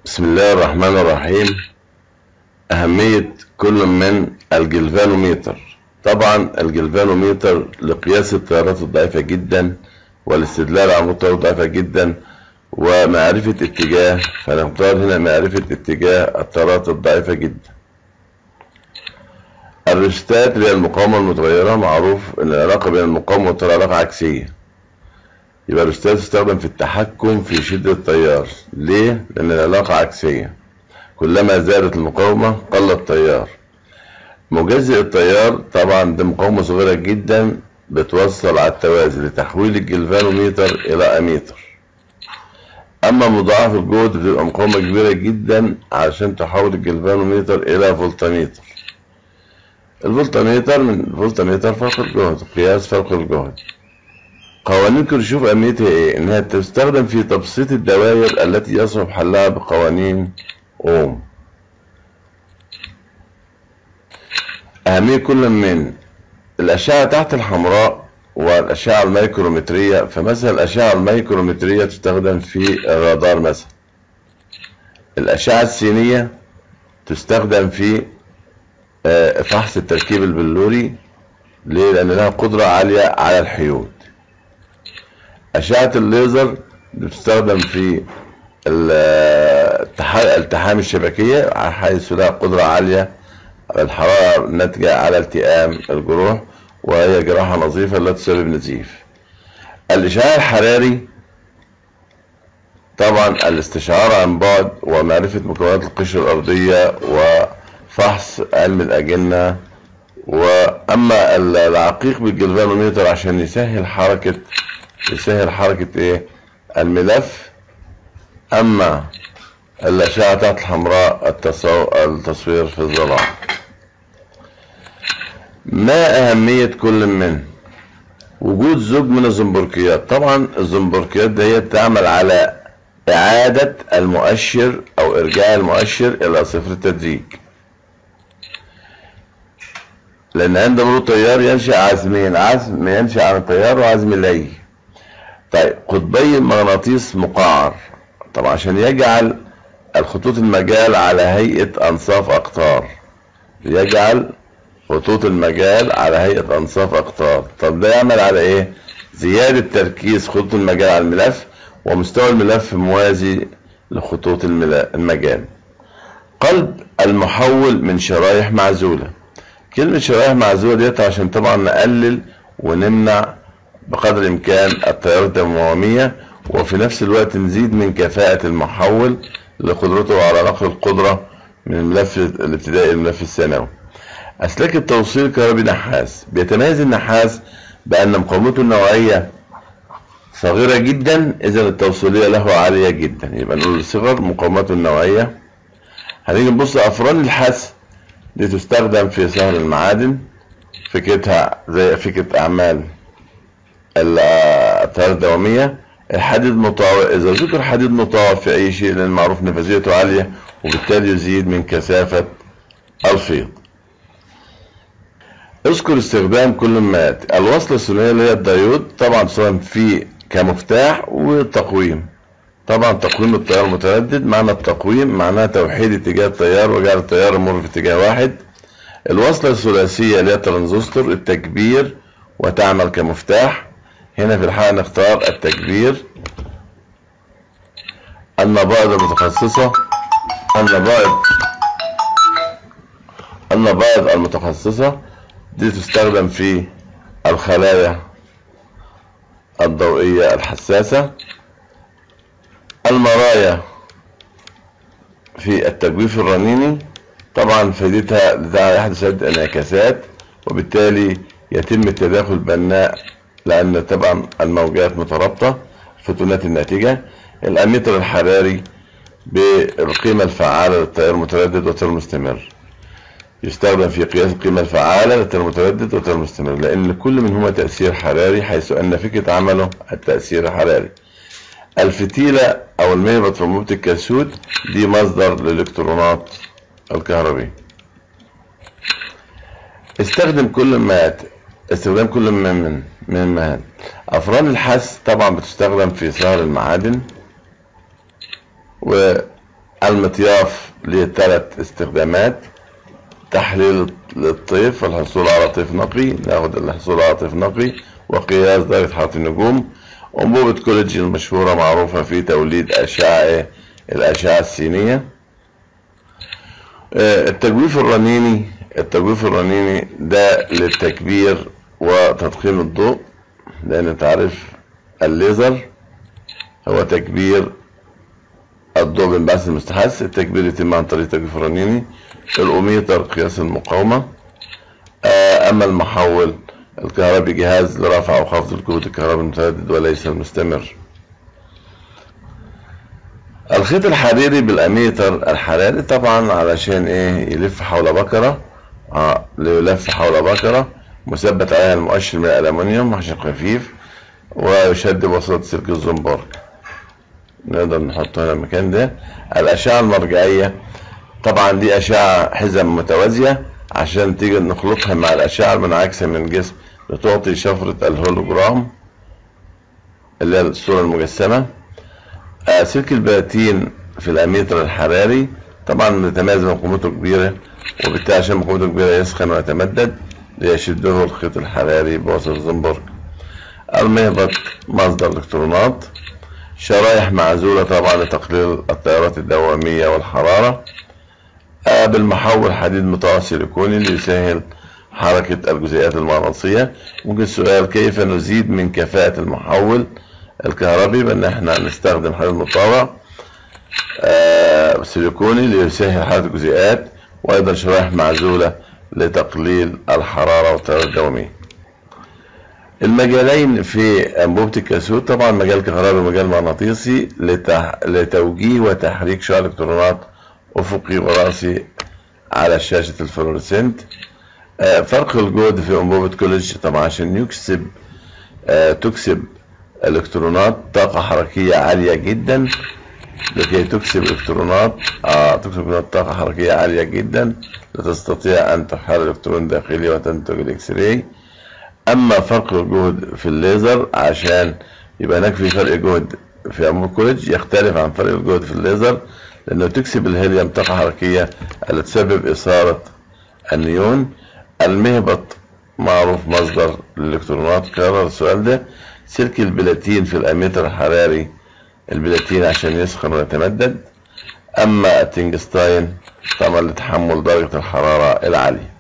بسم الله الرحمن الرحيم أهمية كل من الجلفانوميتر طبعا الجلفانوميتر لقياس التيارات الضعيفة جدا والاستدلال على التيارات الضعيفة جدا ومعرفة اتجاه فنختار هنا معرفة اتجاه التيارات الضعيفة جدا الريستات اللي هي المقاومة المتغيرة معروف ان العلاقة بين المقاومة والتيار علاقة عكسية يبقى الريستات تستخدم في التحكم في شدة التيار ليه؟ لأن العلاقة عكسية كلما زادت المقاومة قل التيار مجزئ التيار طبعا دي مقاومة صغيرة جدا بتوصل على التوازي لتحويل الجلفانوميتر إلى أميتر أما مضاعف الجهد بتبقى مقاومة كبيرة جدا عشان تحول الجلفانوميتر إلى فولتميتر الفولتميتر من فولتميتر فرق الجهد قياس فرق الجهد قوانين كيرشوف أهميتها إيه؟ إنها تستخدم في تبسيط الدوائر التي يصعب حلها بقوانين أوم. أهمية كل من الأشعة تحت الحمراء والأشعة الميكرومترية فمثلا الأشعة الميكرومترية تستخدم في الرادار مثلا. الأشعة السينية تستخدم في فحص التركيب البلوري ليه؟ لأن لها قدرة عالية على الحيود. أشعة الليزر بتستخدم في الالتحام الشبكية حيث لها قدرة عالية على الحرارة الناتجة على التئام الجروح وهي جراحة نظيفة لا تسبب نزيف. الإشعاع الحراري طبعا الاستشعار عن بعد ومعرفة مكونات القشرة الأرضية وفحص علم الأجنة وأما العقيق بالجلفانوميتر عشان يسهل حركة يسهل حركة ايه الملف اما الاشعة تحت الحمراء التصوير في الظلام ما اهمية كل من وجود زوج من الزنبركيات طبعا الزنبركيات دي تعمل على اعادة المؤشر او ارجاع المؤشر الى صفر التدريج لان عند مرور تيار ينشأ عزمين عزم ينشأ عن التيار وعزم لي طيب قطبي المغناطيس مقعر طبعا عشان يجعل الخطوط المجال على هيئة أنصاف أقطار يجعل خطوط المجال على هيئة أنصاف أقطار طب ده يعمل على إيه؟ زيادة تركيز خطوط المجال على الملف ومستوى الملف موازي لخطوط المجال قلب المحول من شرايح معزولة كلمة شرايح معزولة ديت عشان طبعا نقلل ونمنع بقدر الامكان التيار الدموية وفي نفس الوقت نزيد من كفاءة المحول لقدرته على نقل القدرة من الملف الابتدائي للملف الثانوي. أسلاك التوصيل الكهربي نحاس بيتميز النحاس بأن مقاومته النوعية صغيرة جدا إذا التوصيلية له عالية جدا يبقى نقول صغر مقاومته النوعية هنيجي نبص أفران الحس دي تستخدم في سهر المعادن فكرتها زي فكرة أعمال التيار الدوامية الحديد مطاوع إذا ذكر حديد مطاوع في أي شيء لأن معروف نفاذيته عالية وبالتالي يزيد من كثافة الفيض. اذكر استخدام كل مات الوصلة الثنائية اللي هي الديود طبعا تستخدم في كمفتاح وتقويم. طبعا تقويم التيار المتردد معنى التقويم معناه توحيد اتجاه التيار وجعل التيار يمر في اتجاه واحد. الوصلة الثلاثية اللي هي الترانزستور التكبير وتعمل كمفتاح هنا في الحالة نختار التكبير النبائض المتخصصة النبائض النبائض المتخصصة دي تستخدم في الخلايا الضوئية الحساسة المرايا في التجويف الرنيني طبعا فائدتها لها يحدث عدة انعكاسات وبالتالي يتم التداخل بناء لأن طبعا الموجات مترابطة الفوتونات الناتجة الأميتر الحراري بالقيمة الفعالة للتيار المتردد والتيار المستمر يستخدم في قياس القيمة الفعالة للتيار المتردد والتيار المستمر لأن لكل منهما تأثير حراري حيث أن فكرة عمله التأثير الحراري الفتيلة أو المهبط في أنبوبة الكاسود دي مصدر للإلكترونات الكهربية استخدم كل ما استخدام كل من من من المهن أفران الحس طبعا بتستخدم في صهر المعادن المطياف ليه ثلاث استخدامات تحليل الطيف والحصول على طيف نقي ناخد الحصول على طيف نقي وقياس درجة حرارة النجوم أنبوبة كوليدج المشهورة معروفة في توليد أشعة الأشعة السينية التجويف الرنيني التجويف الرنيني ده للتكبير وتضخيم الضوء لأن تعرف الليزر هو تكبير الضوء بانبعاث المستحث التكبير يتم عن طريق التجويف الرنيني الأوميتر قياس المقاومة أما المحول الكهربي جهاز لرفع وخفض الكروت الكهربي المتردد وليس المستمر الخيط الحريري بالاميتر الحراري طبعا علشان ايه يلف حول بكره اه يلف حول بكره مثبت عليها المؤشر من الالومنيوم عشان خفيف ويشد بواسطه سلك الزنبرج نقدر نحطه هنا المكان ده الاشعه المرجعيه طبعا دي اشعه حزم متوازيه عشان تيجي نخلطها مع الاشعه المنعكسه من الجسم لتعطي شفره الهولوجرام اللي هي الصوره المجسمه آه سلك البلاتين في الاميتر الحراري طبعا متميز من قيمته كبيره وبالتالي عشان قيمته كبيره يسخن ويتمدد ليشده الخيط الحراري بواسطه زنبرج المهبط مصدر الكترونات شرايح معزولة طبعا لتقليل التيارات الدوامية والحرارة آه بالمحول حديد مطاع سيليكوني ليسهل حركة الجزيئات المغناطيسية ممكن سؤال كيف نزيد من كفاءة المحول الكهربي بان احنا نستخدم حديد مطاوع آه سيليكوني ليسهل حركة الجزيئات وايضا شرايح معزولة لتقليل الحرارة والتيارات الدوامية المجالين في انبوبة الكاسوت طبعا مجال كهربي ومجال مغناطيسي لتح... لتوجيه وتحريك شعاع الكترونات افقي وراسي على شاشة الفلورسنت آه فرق الجهد في انبوبة كوليدج طبعا عشان يكسب آه تكسب الكترونات طاقة حركية عالية جدا لكي تكسب الكترونات آه تكسب الكترونات طاقة حركية عالية جدا لتستطيع ان تحرك الكترون داخلي وتنتج الاكس راي اما فرق الجهد في الليزر عشان يبقى هناك في فرق جهد في انبوبة كوليدج يختلف عن فرق الجهد في الليزر لانه تكسب الهيليوم طاقة حركية اللي تسبب اثارة النيون المهبط معروف مصدر للالكترونات كرر السؤال ده سلك البلاتين في الاميتر الحراري البلاتين عشان يسخن ويتمدد اما التنجستاين طبعا لتحمل درجة الحرارة العالية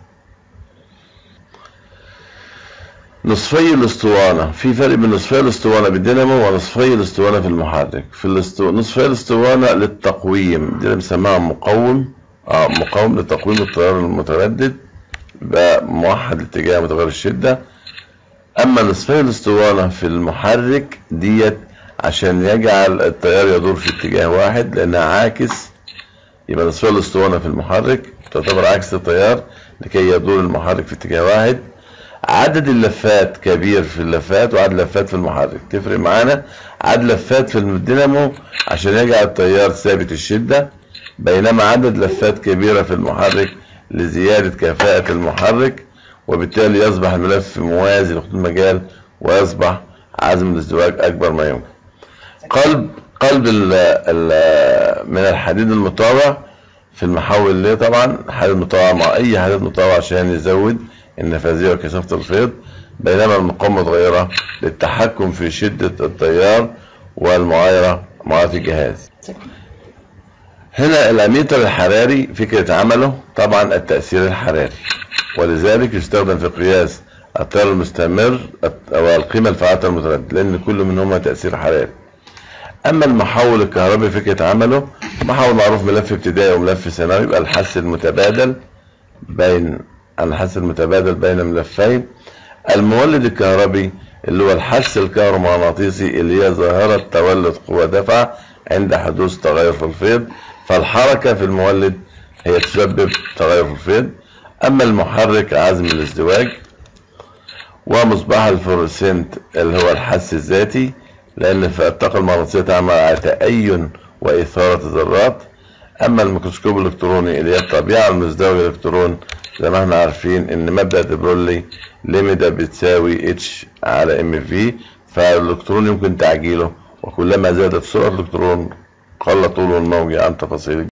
نصفي الاسطوانة في فرق بين نصفي الاسطوانة بالدينامو ونصفي الاسطوانة في المحرك في الاسطو... نصفي الاسطوانة للتقويم دي اللي بنسميها مقوم اه مقاوم لتقويم التيار المتردد يبقى موحد الاتجاه متغير الشدة اما نصفي الاسطوانة في المحرك ديت عشان يجعل التيار يدور في اتجاه واحد لانها عاكس يبقى نصفي الاسطوانة في المحرك تعتبر عكس التيار لكي يدور المحرك في اتجاه واحد عدد اللفات كبير في اللفات وعدد اللفات في المحرك تفرق معانا عدد لفات في الدينامو عشان يجعل التيار ثابت الشدة بينما عدد لفات كبيرة في المحرك لزيادة كفاءة المحرك وبالتالي يصبح الملف موازي لخطوط المجال ويصبح عزم الازدواج أكبر ما يمكن قلب قلب ال ال من الحديد المطاوع في المحول ليه طبعا حديد مطاوع مع أي حديد مطاوع عشان يزود النفاذية وكثافة الفيض بينما المقاومة متغيرة للتحكم في شدة التيار والمعايرة معايرة الجهاز هنا الاميتر الحراري فكرة عمله طبعا التأثير الحراري ولذلك يستخدم في قياس التيار المستمر والقيمة الفعالة المتردد لأن كل منهما تأثير حراري أما المحول الكهربي فكرة عمله محول معروف ملف ابتدائي وملف ثانوي يبقى الحس المتبادل بين الحس المتبادل بين ملفين المولد الكهربي اللي هو الحس الكهرومغناطيسي اللي هي ظاهرة تولد قوة دفع عند حدوث تغير في الفيض فالحركة في المولد هي تسبب تغير في الفيض أما المحرك عزم الازدواج ومصباح الفلورسنت اللي هو الحس الذاتي لأن في الطاقة المغناطيسية تعمل على تأين وإثارة الذرات أما الميكروسكوب الإلكتروني اللي هي الطبيعة المزدوجة الإلكترون زي ما احنا عارفين إن مبدأ دبرولي ليميدا بتساوي اتش على ام في فالإلكترون يمكن تعجيله وكلما زادت سرعة الإلكترون قل طوله الموجي عن تفاصيل